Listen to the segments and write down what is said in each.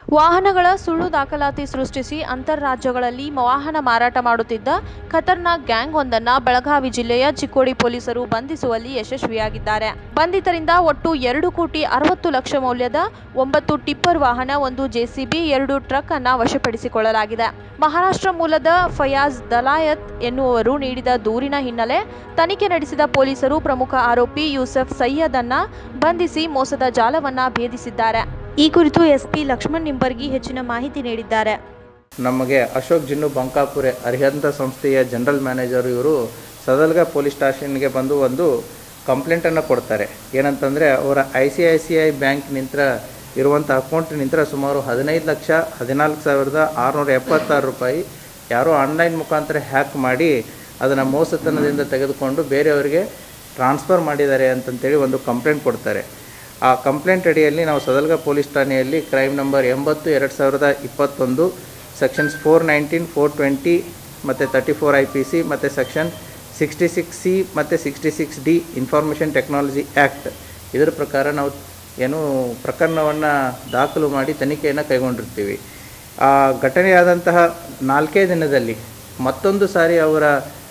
ವಾಹನಗಳ ಸುಳ್ಳು ದಾಖಲಾತಿ ಸೃಷ್ಟಿಸಿ ಅಂತರ್ರಾಜ್ಯಗಳಲ್ಲಿ ವಾಹನ ಮಾರಾಟ ಮಾಡುತ್ತಿದ್ದ ಖತರ್ನಾಕ್ ಗ್ಯಾಂಗ್ ಒಂದನ್ನ ಬೆಳಗಾವಿ ಜಿಲ್ಲೆಯ ಚಿಕ್ಕೋಡಿ ಪೊಲೀಸರು ಬಂಧಿಸುವಲ್ಲಿ ಯಶಸ್ವಿಯಾಗಿದ್ದಾರೆ ಬಂಧಿತರಿಂದ ಒಟ್ಟು ಎರಡು ಕೋಟಿ ಅರವತ್ತು ಲಕ್ಷ ಮೌಲ್ಯದ ಒಂಬತ್ತು ಟಿಪ್ಪರ್ ವಾಹನ ಒಂದು ಜೆಸಿಬಿ ಎರಡು ಟ್ರಕ್ ಅನ್ನ ವಶಪಡಿಸಿಕೊಳ್ಳಲಾಗಿದೆ ಮಹಾರಾಷ್ಟ್ರ ಮೂಲದ ಫಯಾಜ್ ದಲಾಯತ್ ಎನ್ನುವರು ನೀಡಿದ ದೂರಿನ ಹಿನ್ನೆಲೆ ತನಿಖೆ ನಡೆಸಿದ ಪೊಲೀಸರು ಪ್ರಮುಖ ಆರೋಪಿ ಯೂಸಫ್ ಸಯ್ಯದ್ ಅನ್ನ ಬಂಧಿಸಿ ಮೋಸದ ಜಾಲವನ್ನ ಭೇದಿಸಿದ್ದಾರೆ ಈ ಕುರಿತು ಎಸ್ಪಿ ಲಕ್ಷ್ಮಣ್ ನಿಂಬರ್ಗಿ ಹೆಚ್ಚಿನ ಮಾಹಿತಿ ನೀಡಿದ್ದಾರೆ ನಮಗೆ ಅಶೋಕ್ ಜಿನ್ನು ಬಂಕಾಪುರೆ ಅರಿಹಂತ ಸಂಸ್ಥೆಯ ಜನರಲ್ ಮ್ಯಾನೇಜರ್ ಇವರು ಸದಲ್ಗ ಪೊಲೀಸ್ ಸ್ಟೇಷನ್ಗೆ ಬಂದು ಒಂದು ಕಂಪ್ಲೇಂಟನ್ನು ಕೊಡ್ತಾರೆ ಏನಂತಂದರೆ ಅವರ I C I C I bank ನಿಂತ್ರ ಇರುವಂಥ ಅಕೌಂಟ್ ನಿಂತ್ರ ಸುಮಾರು ಹದಿನೈದು ಲಕ್ಷ ಹದಿನಾಲ್ಕು ಸಾವಿರದ ಆರುನೂರ ಎಪ್ಪತ್ತಾರು ರೂಪಾಯಿ ಯಾರೋ ಆನ್ಲೈನ್ ಮುಖಾಂತರ ಹ್ಯಾಕ್ ಮಾಡಿ ಅದನ್ನು ಮೋಸತನದಿಂದ ತೆಗೆದುಕೊಂಡು ಬೇರೆಯವರಿಗೆ ಟ್ರಾನ್ಸ್ಫರ್ ಮಾಡಿದ್ದಾರೆ ಅಂತಂತೇಳಿ ಒಂದು ಕಂಪ್ಲೇಂಟ್ ಕೊಡ್ತಾರೆ ಆ ಕಂಪ್ಲೇಂಟ್ ಅಡಿಯಲ್ಲಿ ನಾವು ಸದಲ್ಗ ಪೊಲೀಸ್ ಠಾಣೆಯಲ್ಲಿ ಕ್ರೈಮ್ ನಂಬರ್ ಎಂಬತ್ತು ಎರಡು ಸಾವಿರದ ಇಪ್ಪತ್ತೊಂದು sections four nineteen four twenty ಮತ್ತು thirty four I P C ಮತ್ತು ಸೆಕ್ಷನ್ ಸಿಕ್ಸ್ಟಿ ಸಿಕ್ಸ್ ಸಿ ಮತ್ತು sixty six D information technology act ಇದರ ಪ್ರಕಾರ ನಾವು ಏನು ಪ್ರಕರಣವನ್ನು ದಾಖಲು ಮಾಡಿ ತನಿಖೆಯನ್ನು ಕೈಗೊಂಡಿರ್ತೀವಿ ಆ ಘಟನೆಯಾದಂತಹ ನಾಲ್ಕೇ ದಿನದಲ್ಲಿ ಮತ್ತೊಂದು ಸಾರಿ ಅವರ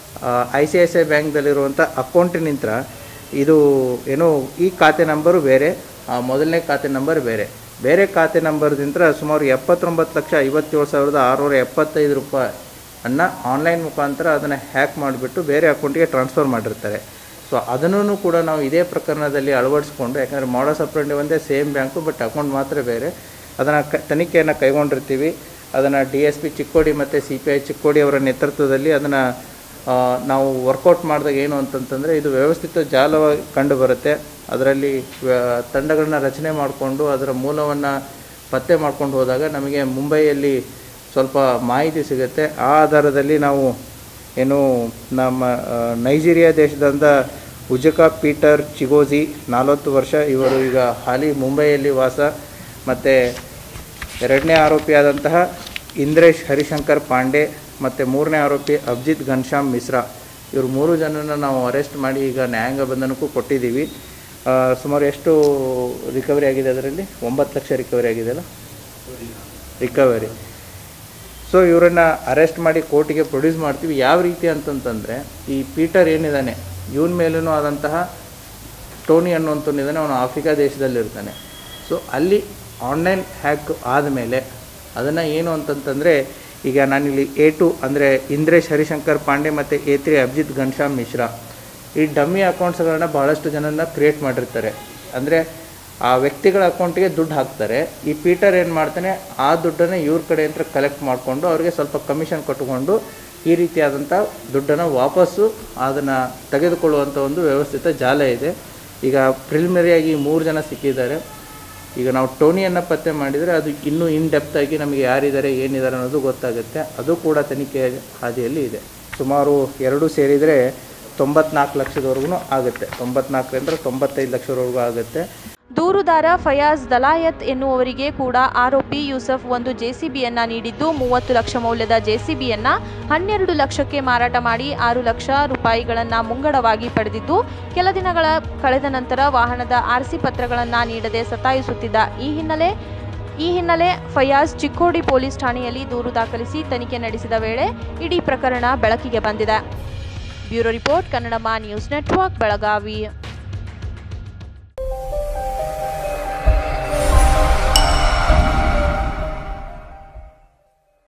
I C I C I ಬ್ಯಾಂಕ್ದಲ್ಲಿರುವಂಥ ಅಕೌಂಟಿನಿಂದ ಇದು ಏನು ಈ ಖಾತೆ ನಂಬರು ಬೇರೆ ಆ ಮೊದಲನೇ ಖಾತೆ ನಂಬರ್ ಬೇರೆ ಬೇರೆ ಖಾತೆ ನಂಬರ್ದಿಂದ ಸುಮಾರು ಎಪ್ಪತ್ತೊಂಬತ್ತು ಲಕ್ಷ ಐವತ್ತೇಳು ಸಾವಿರದ ಆರುನೂರ ಎಪ್ಪತ್ತೈದು ರೂಪಾಯಿ ಅನ್ನು ಆನ್ಲೈನ್ ಮುಖಾಂತರ ಅದನ್ನು ಹ್ಯಾಕ್ ಮಾಡಿಬಿಟ್ಟು ಬೇರೆ ಅಕೌಂಟಿಗೆ ಟ್ರಾನ್ಸ್ಫರ್ ಮಾಡಿರ್ತಾರೆ ಸೊ ಅದನ್ನು ಕೂಡ ನಾವು ಇದೇ ಪ್ರಕರಣದಲ್ಲಿ ಅಳವಡಿಸ್ಕೊಂಡು ಯಾಕಂದರೆ ಮಾಡಸ್ ಅಪ್ರೆಂಡಿ ಒಂದೇ ಸೇಮ್ ಬ್ಯಾಂಕು ಬಟ್ ಅಕೌಂಟ್ ಮಾತ್ರ ಬೇರೆ ಅದನ್ನು ಕ ತನಿಖೆಯನ್ನು ಕೈಗೊಂಡಿರ್ತೀವಿ ಅದನ್ನು ಡಿ ಎಸ್ ಪಿ ಚಿಕ್ಕೋಡಿ ಮತ್ತು ಸಿ ಪಿ ಐ ಚಿಕ್ಕೋಡಿ ಅವರ ನೇತೃತ್ವದಲ್ಲಿ ಅದನ್ನು ನಾವು ವರ್ಕೌಟ್ ಮಾಡಿದಾಗ ಏನು ಅಂತಂತಂದರೆ ಇದು ವ್ಯವಸ್ಥಿತ ಜಾಲವಾಗಿ ಕಂಡು ಬರುತ್ತೆ ಅದರಲ್ಲಿ ತಂಡಗಳನ್ನ ರಚನೆ ಮಾಡಿಕೊಂಡು ಅದರ ಮೂಲವನ್ನು ಪತ್ತೆ ಮಾಡ್ಕೊಂಡು ಹೋದಾಗ ನಮಗೆ ಮುಂಬೈಯಲ್ಲಿ ಸ್ವಲ್ಪ ಮಾಹಿತಿ ಸಿಗುತ್ತೆ ಆ ಆಧಾರದಲ್ಲಿ ನಾವು ಏನು ನಮ್ಮ ಆ, ನೈಜೀರಿಯಾ ದೇಶದಿಂದ ಉಜಕಾ ಪೀಟರ್ ಚಿಗೋಜಿ ನಲವತ್ತು ವರ್ಷ ಇವರು ಈಗ ಹಾಲಿ ಮುಂಬೈಯಲ್ಲಿ ವಾಸ ಮತ್ತು ಎರಡನೇ ಆರೋಪಿಯಾದಂತಹ ಇಂದ್ರೇಶ್ ಹರಿಶಂಕರ್ ಪಾಂಡೆ ಮತ್ತು ಮೂರನೇ ಆರೋಪಿ ಅಭಿಜಿತ್ ಘನಶ್ಯಾಮ್ ಮಿಶ್ರಾ ಇವರು ಮೂರು ಜನನ ನಾವು ಅರೆಸ್ಟ್ ಮಾಡಿ ಈಗ ನ್ಯಾಯಾಂಗ ಬಂಧನಕ್ಕೂ ಕೊಟ್ಟಿದ್ದೀವಿ ಆ, ಸುಮಾರು ಎಷ್ಟು ರಿಕವರಿ ಆಗಿದೆ ಅದರಲ್ಲಿ ಒಂಬತ್ತು ಲಕ್ಷ ರಿಕವರಿ ಆಗಿದೆಯಲ್ಲ ರಿಕವರಿ ಸೊ ಇವರನ್ನು ಅರೆಸ್ಟ್ ಮಾಡಿ ಕೋರ್ಟಿಗೆ ಪ್ರೊಡ್ಯೂಸ್ ಮಾಡ್ತೀವಿ ಯಾವ ರೀತಿ ಅಂತಂತಂದರೆ ಈ ಪೀಟರ್ ಏನಿದ್ದಾನೆ ಇವನ ಮೇಲೂ ಆದಂತಹ ಟೋನಿ ಅನ್ನುವಂಥವನಿದ್ದಾನೆ ಅವನು ಆಫ್ರಿಕಾ ದೇಶದಲ್ಲಿರ್ತಾನೆ ಸೊ ಅಲ್ಲಿ ಆನ್ಲೈನ್ ಹ್ಯಾಕ್ ಆದಮೇಲೆ ಅದನ್ನು ಏನು ಅಂತಂತಂದರೆ ಈಗ ನಾನಿಲ್ಲಿ ಎ ಟು ಅಂದರೆ ಇಂದ್ರೇಶ್ ಹರಿಶಂಕರ್ ಪಾಂಡೆ ಮತ್ತು ಎ ತ್ರೀ ಅಭಿಜಿತ್ ಘನಶ್ಯಾಮ್ ಮಿಶ್ರಾ ಈ ಡಮ್ಮಿ ಅಕೌಂಟ್ಸ್ಗಳನ್ನ ಭಾಳಷ್ಟು ಜನನ ಕ್ರಿಯೇಟ್ ಮಾಡಿರ್ತಾರೆ ಅಂದರೆ ಆ ವ್ಯಕ್ತಿಗಳ ಅಕೌಂಟಿಗೆ ದುಡ್ಡು ಹಾಕ್ತಾರೆ ಈ ಪೀಟರ್ ಏನು ಮಾಡ್ತಾನೆ ಆ ದುಡ್ಡನ್ನು ಇವ್ರ ಕಡೆಯಿಂದ ಕಲೆಕ್ಟ್ ಮಾಡಿಕೊಂಡು ಅವ್ರಿಗೆ ಸ್ವಲ್ಪ ಕಮಿಷನ್ ಕೊಟ್ಟುಕೊಂಡು ಈ ರೀತಿಯಾದಂಥ ದುಡ್ಡನ್ನು ವಾಪಸ್ಸು ಅದನ್ನು ತೆಗೆದುಕೊಳ್ಳುವಂಥ ಒಂದು ವ್ಯವಸ್ಥಿತ ಜಾಲ ಇದೆ ಈಗ ಪ್ರಿಲಿಮಿನರಿಯಾಗಿ ಮೂರು ಜನ ಸಿಕ್ಕಿದ್ದಾರೆ ಈಗ ನಾವು ಟೋನಿಯನ್ನು ಪತ್ತೆ ಮಾಡಿದರೆ ಅದು ಇನ್ನೂ ಇನ್ ಡೆಪ್ತ್ ಆಗಿ ನಮಗೆ ಯಾರಿದ್ದಾರೆ ಏನಿದ್ದಾರೆ ಅನ್ನೋದು ಗೊತ್ತಾಗುತ್ತೆ ಅದು ಕೂಡ ತನಿಖೆ ಹಾದಿಯಲ್ಲಿ ಇದೆ ಸುಮಾರು ಎರಡು ಸೇರಿದರೆ ತೊಂಬತ್ನಾಲ್ಕು ಲಕ್ಷದವರೆಗೂ ಆಗುತ್ತೆ ತೊಂಬತ್ನಾಲ್ಕರಿಂದ ತೊಂಬತ್ತೈದು ಲಕ್ಷದವರೆಗೂ ಆಗುತ್ತೆ ದೂರುದಾರ ಫಯಾಜ್ ದಲಾಯತ್ ಎನ್ನುವರಿಗೆ ಕೂಡ ಆರೋಪಿ ಯೂಸಫ್ ಒಂದು ಜೆಸಿಬಿಯನ್ನ ನೀಡಿದ್ದು ಮೂವತ್ತು ಲಕ್ಷ ಮೌಲ್ಯದ ಜೆಸಿಬಿಯನ್ನ ಹನ್ನೆರಡು ಲಕ್ಷಕ್ಕೆ ಮಾರಾಟ ಮಾಡಿ ಆರು ಲಕ್ಷ ರೂಪಾಯಿಗಳನ್ನ ಮುಂಗಡವಾಗಿ ಪಡೆದಿದ್ದು ಕೆಲ ದಿನಗಳ ಕಳೆದ ನಂತರ ವಾಹನದ ಆರ್ಸಿ ಪತ್ರಗಳನ್ನ ನೀಡದೆ ಸತಾಯಿಸುತ್ತಿದ್ದ ಈ ಹಿನ್ನೆಲೆ ಈ ಹಿನ್ನೆಲೆ ಫಯಾಜ್ ಚಿಕ್ಕೋಡಿ ಪೊಲೀಸ್ ಠಾಣೆಯಲ್ಲಿ ದೂರು ದಾಖಲಿಸಿ ತನಿಖೆ ನಡೆಸಿದ ವೇಳೆ ಇಡೀ ಪ್ರಕರಣ ಬೆಳಕಿಗೆ ಬಂದಿದೆ ಬ್ಯೂರೋ ರಿಪೋರ್ಟ್ ಕನ್ನಡಮ ನ್ಯೂಸ್ ನೆಟ್ವರ್ಕ್ ಬೆಳಗಾವಿ